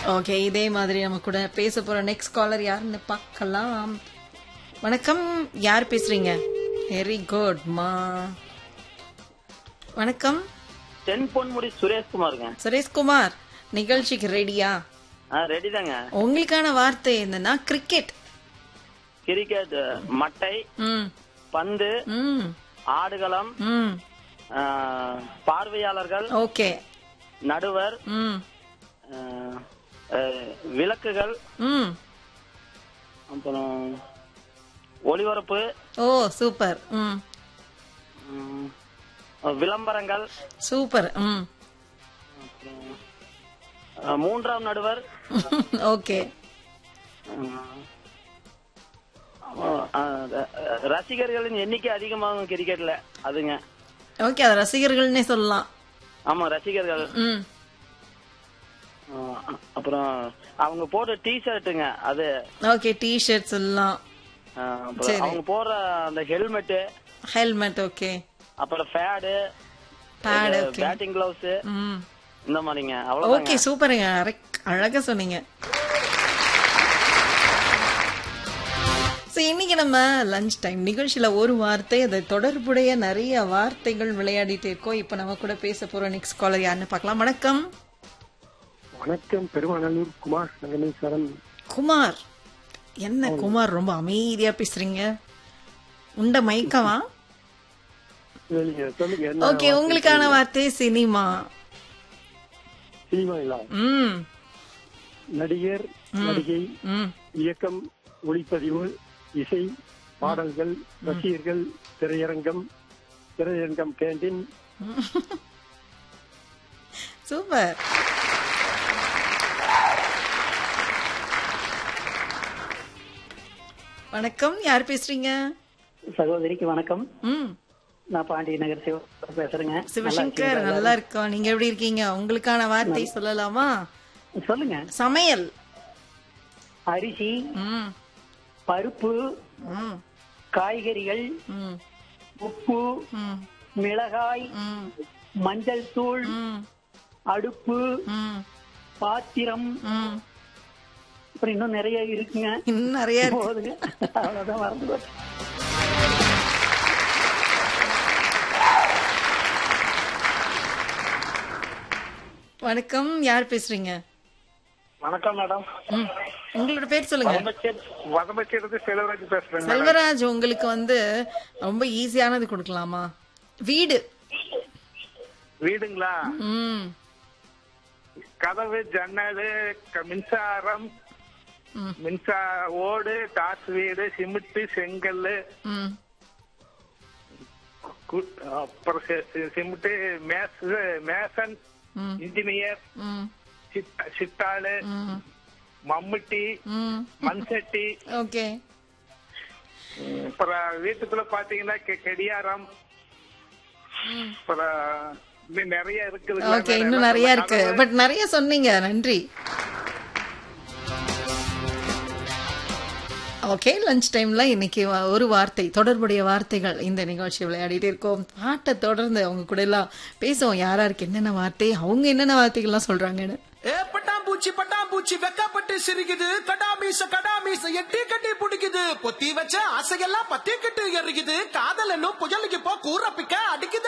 Okay இதே மாதிரி நம்ம கூட பேச போற நெக்ஸ்ட் காலர் யாருன்னு பார்க்கலாம் வணக்கம் யார் பேசுறீங்க வெரி குட் மா வணக்கம் தென் பொன்முடி சுரேஷ்குமாருங்க சுரேஷ்குமார் நிகழ்ச்சிக்கு ரெடியா ஆ ரெடி தாங்க உங்களுக்கான வார்த்தை என்னன்னா கிரிக்கெட் கிரிக்கெட் மட்டை ம் பந்து ம் ஆடுகளம் ம் ஆ, பார்வையாளர்கள் ஓகே நடுவர் ம் ஆ, ஆ, விளக்குகள் ம் அப்புறம் ஒளிபரப்பு ஓ சூப்பர் ம் ம், விளம்பரங்கள் சூப்பர் ம் ஆ, மூன்றாம் நடுவர் ஓகே ஆ, ஆ, ரசிகர்களின் எண்ணிக்கை அதிகமாகும் கிரிக்கெட்ல அதுங்க ஓகே அது ரசிகர்கள்னே சொல்லலாம் ஆமா ரசிகர்கள் ம் ஆ, அப்புறம் அவங்க போடுற டி ஷர்ட்டுங்க அது ஓகே டிஷர்ட் சொல்லலாம் ஆ, அப்புறம் அவங்க போடுற அந்த ஹெல்மெட்டு ஹெல்மெட் ஓகே அப்புறம் pad pad okay batting gloves ம் இந்த மாதிரிங்க அவ்வளவுதாங்க ஓகே சூப்பருங்க அரைக்- அழகா சொன்னீங்க So, இன்னைக்கு நம்ம லஞ்ச் டைம் நிகழ்ச்சியில ஒரு வார்த்தை அதை தொடர்புடைய நிறைய வார்த்தைகள் விளையாடிட்டு இருக்கோம் இப்ப நம்ம கூட பேச போற நெக்ஸ்ட் காலர் யாருன்னு பார்க்கலாம் வணக்கம் வணக்கம் பெருமாநல்லூர் குமார் சங்கமேஸ்வரன் குமார் என்ன குமார் ரொம்ப அமைதியா பேசுறீங்க உண்ட மயக்கவா சொல்லுங்க சொல்லுங்க என்ன ஓகே உங்களுக்கான வார்த்தை சினிமா சினிமாங்களா ம் நடிகர் நடிகை ம் இயக்கம் ஒளிப்பதிவு இசை பாடல்கள் ரசிகர்கள் திரையரங்கம் திரையரங்கம் கேண்டீன் சூப்பர் வணக்கம் யார் பேசுறீங்க சகோதரிக்கு வணக்கம் ம் நான் பாண்டி நகர் சிவ பேசுறேங்க சிவசங்கர் நல்லா இருக்கோம் நீங்க எப்படி இருக்கீங்க உங்களுக்கான வார்த்தை சொல்லலாமா சொல்லுங்க சமையல் அரிசி ம் பருப்பு ம் காய்கறிகள் ம் உப்பு ம் மிளகாய் ம் மஞ்சள் தூள் ம் அடுப்பு ம் பாத்திரம் ம் அப்புறம் இன்னும் நிறைய இருக்குங்க இன்னும் நிறைய இருக்கு போதுங்க அவ்வளவுதான் மறந்து போச்சு வணக்கம் யார் பேசுறீங்க வணக்கம் மேடம் ம் உங்களோட பேர் சொல்லுங்க வதமச்சிருந்து செல்வராஜ் பேசுறேன் செல்வராஜ் உங்களுக்கு வந்து ரொம்ப ஈஸியானது கொடுக்கலாமா வீடு வீடுங்களா ம் கதவு ஜன்னல் க- மின்சாரம் ம். மின்சார ஓடு டாஸ் வீடு சிமெண்ட் செங்கல் ம் கு- அப்புறம் சி- சி- சிமெண்ட் மேஸ் மேசன் ம் இன்ஜினியர் ம் சித்த- சித்தாளு ம் மம்முட்டி ம் மண் சட்டி ஓகே அப்புறம் வீட்டுக்குள்ள பாத்தீங்கன்னா கெ- கெடியாரம் அப்புறம் இன்னும் நிறைய இருக்குது ஓகே இன்னும் நிறைய இருக்கு பட் நிறைய சொன்னீங்க நன்றி ஓகே லஞ்ச் டைம்ல இன்னைக்கு வ- ஒரு வார்த்தை தொடர்புடைய வார்த்தைகள் இந்த நிகழ்ச்சி விளையாடிட்டு இருக்கோம் பாட்டை தொடர்ந்து அவங்க கூட எல்லாம் பேசுவோம் யார் யாருக்கு என்னென்ன வார்த்தை அவங்க என்னென்ன வார்த்தைகள்லாம் சொல்றாங்கன்னு ஏ பட்டாம்பூச்சி பட்டாம்பூச்சி வெக்கப்பட்டு சிரிக்குது கடாமீச கடாமீச எட்டி கட்டி பிடிக்குது பொத்தி வச்ச ஆசையெல்லாம் பத்தி கட்டு எறிக்குது காதல் என்னும் புயலுக்கு போ கூற பிக்க அடிக்குது